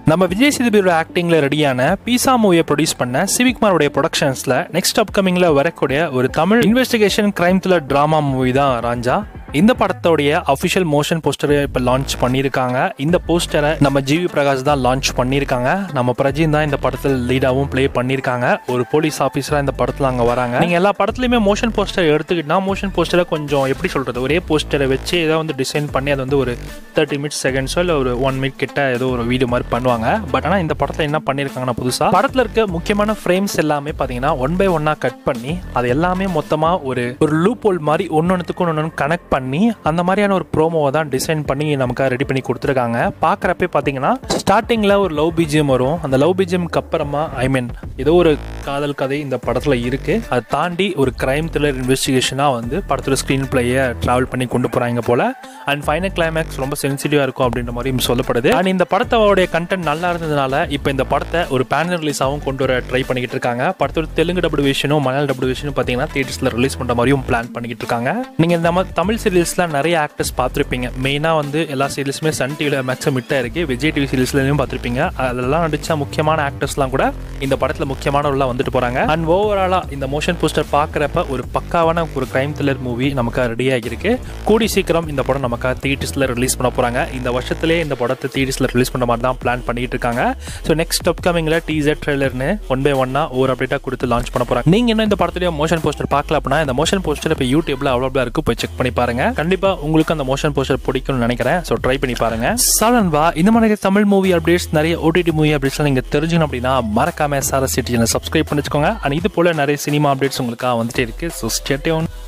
நம்ம விஜய் சேதுபதியோட ஆக்டிங்ல ரெடியான பீசா மூவியை ப்ரொடியூஸ் பண்ண சிவிக்மாரோடைய ப்ரொடக்ஷன்ஸ்ல நெக்ஸ்ட் அப்கமிங்ல வரக்கூடிய ஒரு Tamil investigation crime thriller drama movie தான் ராஞ்சா இந்த படத்தோடைய அஃபிஷியல் மோஷன் போஸ்டரை இப்போ லான்ச் பண்ணியிருக்காங்க இந்த போஸ்டரை நம்ம ஜிவி பிரகாஷ் தான் லான்ச் பண்ணியிருக்காங்க நம்ம பிரஜின் தான் இந்த படத்தில் லீடாகவும் ப்ளே பண்ணியிருக்காங்க ஒரு போலீஸ் ஆஃபீஸராக இந்த படத்தில் அங்கே வராங்க நீங்கள் எல்லா படத்துலையுமே மோஷன் போஸ்டர் எடுத்துக்கிட்டா மோஷன் போஸ்டரை கொஞ்சம் எப்படி சொல்கிறது ஒரே போஸ்டரை வச்சு ஏதோ வந்து டிசைன் பண்ணி அது வந்து ஒரு தேர்ட்டி மினிட்ஸ் செகண்ட்ஸோ இல்லை ஒரு ஒன் மினிட் கிட்ட ஏதோ ஒரு வீடியோ மாதிரி பண்ணுவாங்க பட் ஆனால் இந்த படத்தில் என்ன பண்ணியிருக்காங்கன்னா புதுசாக படத்தில் இருக்க முக்கியமான ஃப்ரேம்ஸ் எல்லாமே பார்த்தீங்கன்னா ஒன் பை ஒன்னாக கட் பண்ணி அது எல்லாமே மொத்தமாக ஒரு ஒரு லூப் ஹோல் மாதிரி ஒன்னொன்றுத்துக்கு ஒன்று கனெக்ட் பண்ணி அந்த மாதிரியான ஒரு ப்ரோமோவை தான் டிசைன் பண்ணி நமக்கு ரெடி பண்ணி கொடுத்துருக்காங்க பார்க்குறப்பே பார்த்தீங்கன்னா ஸ்டார்டிங்கில் ஒரு லவ் பிஜிஎம் வரும் அந்த லவ் பிஜிஎம்க்கு அப்புறமா ஐ மீன் ஏதோ ஒரு காதல் கதை இந்த படத்தில் இருக்கு அதை தாண்டி ஒரு கிரைம் த்ரில்லர் இன்வெஸ்டிகேஷனாக வந்து படத்தோட ஸ்க்ரீன் பிளேயை ட்ராவல் பண்ணி கொண்டு போகிறாங்க போல அண்ட் ஃபைனல் கிளைமேக்ஸ் ரொம்ப சென்சிட்டிவாக இருக்கும் அப்படின்ற மாதிரி சொல்லப்படுது அண்ட் இந்த படத்தோடைய கண்டென்ட் நல்லா இருந்ததுனால இப்போ இந்த படத்தை ஒரு பேனல் ரிலீஸாகவும் கொண்டு வர ட்ரை பண்ணிக்கிட்டு இருக்காங்க படத்தோட தெலுங்கு டபுள் விஷனும் மலையாள டபுள் விஷனும் பார்த்தீங்கன்னா தியேட்டர்ஸில் ரிலீஸ் பண்ணுற மாதிரியும் பிளான் பண்ணிக்கிட்டு இருக்காங்க நீங்கள் இந்த மாதிரி தமிழ் சீரியல்ஸ்லாம் நிறைய ஆக்டர்ஸ் பார்த்துருப்பீங்க மெயினாக வந்து எல்லா சீரியல்ஸுமே சன் டிவியில் மேக்ஸிமம் ஹிட்டாக இருக்குது விஜய் டிவி சீரியல்ஸ்லையும் பார்த்துருப்பீங்க அதெல்லாம் நடிச்ச முக்கியமான ஆக்டர்ஸ்லாம் கூட இந்த படத்தில் முக்கியமான உள்ள வந்துட்டு போகிறாங்க அண்ட் ஓவராலாக இந்த மோஷன் போஸ்டர் பார்க்குறப்ப ஒரு பக்காவான ஒரு கிரைம் த்ரில்லர் மூவி நமக்கு ரெடியாகி இருக்கு கூடி சீக்கிரம் இந்த படம் நமக்கு தியேட்டர்ஸில் ரிலீஸ் பண்ண போகிறாங்க இந்த வருஷத்திலே இந்த படத்தை தியேட்டர்ஸில் ரிலீஸ் பண்ண மாதிரி தான் பிளான் பண்ணிட்டு இருக்காங்க ஸோ நெக்ஸ்ட் அப்கமிங்கில் டீசர் ட்ரெய்லர்னு ஒன் பை ஒன்னா ஒரு அப்டேட்டாக கொடுத்து லான்ச் பண்ண போகிறாங்க நீங்கள் இன்னும் இந்த படத்துடைய மோஷன் போஸ்டர் பார்க்கல அப்படின்னா இந்த மோஷன் போஸ்டர் இப்போ யூடியூப்ல அவ்வளோ இருக்கு போய் செக் பண்ணி பாருங்க கண்டிப்பா உங்களுக்கு அந்த மோஷன் போஸ்டர் பிடிக்கும்னு நினைக்கிறேன் ஸோ ட்ரை பண்ணி பாருங்க சாலன்பா இந்த மாதிரி தமிழ் மூவி அப்டேட்ஸ் நிறைய ஓடிடி மூவி அப்டேட்ஸ் நீங்க தெரிஞ்சுக்கணும் அப்படின்னா மறக்காம சாரஸ் சிட்டிஜனை சப்ஸ்கிரைப் பண்ணி வச்சுக்கோங்க அண்ட் இது போல நிறைய சினிமா அப்டேட்ஸ் உங்களுக்காக வந்துட்டே இருக்கு ஸோ ஸ்டேட்யூன்